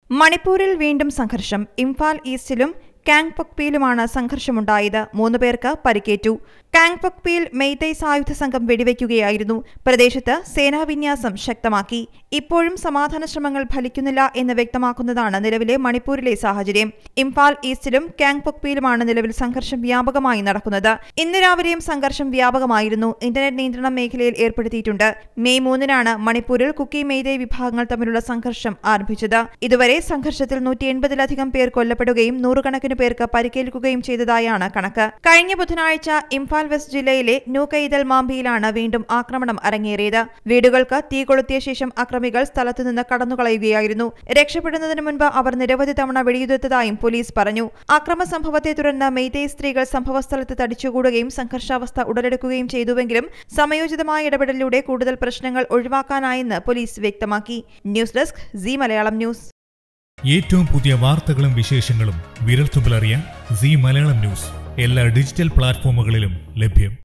മണിപ്പൂരിൽ വീണ്ടും സംഘർഷം ഇംഫാൽ ഈസ്റ്റിലും കാങ്പൊക്പിയിലുമാണ് സംഘർഷമുണ്ടായത് മൂന്ന് പേർക്ക് പരിക്കേറ്റു കാങ്പൊക്പിയിൽ മെയ്തൈ സായുധ സംഘം വെടിവെക്കുകയായിരുന്നു പ്രദേശത്ത് സേനാവിന്യാസം ശക്തമാക്കി ഇപ്പോഴും സമാധാന ശ്രമങ്ങൾ ഫലിക്കുന്നില്ല എന്ന് വ്യക്തമാക്കുന്നതാണ് നിലവിലെ മണിപ്പൂരിലെ സാഹചര്യം ഇംഫാൽ ഈസ്റ്റിലും കാങ്പൊക്പിയിലുമാണ് നിലവിൽ സംഘർഷം വ്യാപകമായി നടക്കുന്നത് ഇന്ന് രാവിലെയും സംഘർഷം വ്യാപകമായിരുന്നു ഇന്റർനെറ്റ് നിയന്ത്രണം മേഖലയിൽ ഏർപ്പെടുത്തിയിട്ടുണ്ട് മെയ് മൂന്നിനാണ് മണിപ്പൂരിൽ കുക്കി മെയ്തൈ വിഭാഗങ്ങൾ തമ്മിലുള്ള സംഘർഷം ആരംഭിച്ചത് ഇതുവരെ സംഘർഷത്തിൽ നൂറ്റി എൺപതിലധികം പേർ കൊല്ലപ്പെടുകയും നൂറുകണക്കിന് പേർക്ക് പരിക്കേൽക്കുകയും ചെയ്തതായാണ് കണക്ക് കഴിഞ്ഞ ബുധനാഴ്ച ഇംഫാൽ വെസ്റ്റ് ജില്ലയിലെ ന്യൂ കൈതൽ മാംബിയിലാണ് വീണ്ടും ആക്രമണം അരങ്ങേറിയത് വീടുകൾക്ക് തീ കൊളുത്തിയ ശേഷം അക്രമികൾ സ്ഥലത്തുനിന്ന് കടന്നുകളയുകയായിരുന്നു രക്ഷപ്പെടുന്നതിന് മുൻപ് അവർ നിരവധി തവണ വെടിയുതിർത്തതായും പോലീസ് പറഞ്ഞു അക്രമ സംഭവത്തെ തുടർന്ന് മെയ്തേ സ്ത്രീകൾ സംഭവസ്ഥലത്ത് തടിച്ചുകൂടുകയും സംഘർഷാവസ്ഥ ഉടലെടുക്കുകയും ചെയ്തുവെങ്കിലും സമയോചിതമായ ഇടപെടലിലൂടെ കൂടുതൽ പ്രശ്നങ്ങൾ ഒഴിവാക്കാനായെന്ന് പോലീസ് വ്യക്തമാക്കി news desk C Malayalam news ഏറ്റവും പുതിയ വാർത്തകളും വിശേഷങ്ങളും വിരൽത്തുമ്പിലറിയാൻ സി മലയാളം ന്യൂസ് എല്ലാ ഡിജിറ്റൽ പ്ലാറ്റ്ഫോമുകളിലും ലഭ്യം